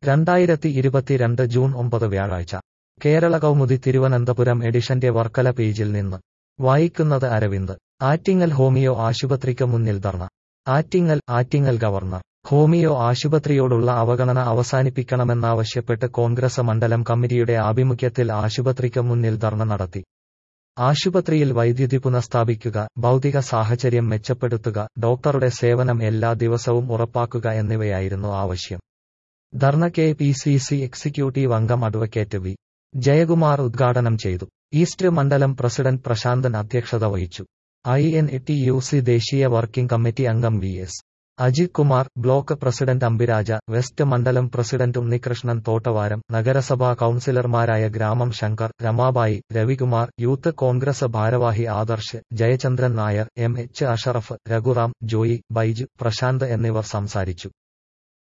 രണ്ടായിരത്തി ഇരുപത്തിരണ്ട് ജൂൺ ഒമ്പത് വ്യാഴാഴ്ച കേരള കൗമുദി തിരുവനന്തപുരം എഡിഷന്റെ വർക്കല പേജിൽ നിന്ന് വായിക്കുന്നത് അരവിന്ദ് ആറ്റിങ്ങൽ ഹോമിയോ ആശുപത്രിക്ക് മുന്നിൽ ധർണ ആറ്റിങ്ങൽ ആറ്റിങ്ങൽ ഗവർണർ ഹോമിയോ ആശുപത്രിയോടുള്ള അവഗണന അവസാനിപ്പിക്കണമെന്നാവശ്യപ്പെട്ട് കോൺഗ്രസ് മണ്ഡലം കമ്മിറ്റിയുടെ ആഭിമുഖ്യത്തിൽ ആശുപത്രിക്ക് മുന്നിൽ ധർണ നടത്തി ആശുപത്രിയിൽ വൈദ്യുതി പുനഃസ്ഥാപിക്കുക ഭൗതിക സാഹചര്യം മെച്ചപ്പെടുത്തുക ഡോക്ടറുടെ സേവനം എല്ലാ ദിവസവും ഉറപ്പാക്കുക എന്നിവയായിരുന്നു ആവശ്യം dharna K P C C executive അംഗം അഡ്വക്കേറ്റ് വി ജയകുമാർ ഉദ്ഘാടനം ചെയ്തു ഈസ്റ്റ് മണ്ഡലം പ്രസിഡന്റ് പ്രശാന്തൻ അധ്യക്ഷത വഹിച്ചു I N T U C ദേശീയ വർക്കിംഗ് കമ്മിറ്റി അംഗം V S Ajith Kumar block president Ambiraja west മണ്ഡലം പ്രസിഡന്റ് ഉണ്ണികൃഷ്ണൻ തോട്ടവാരം നഗരസഭാ കൌൺസിലർമാരായ ഗ്രാമം ശങ്കർ രമാബായി രവികുമാർ യൂത്ത് കോൺഗ്രസ് ഭാരവാഹി Adarsh Jayachandran Nair M H Asharaf Raghuram Joy Baiju Prashanth എന്നിവർ സംസാരിച്ചു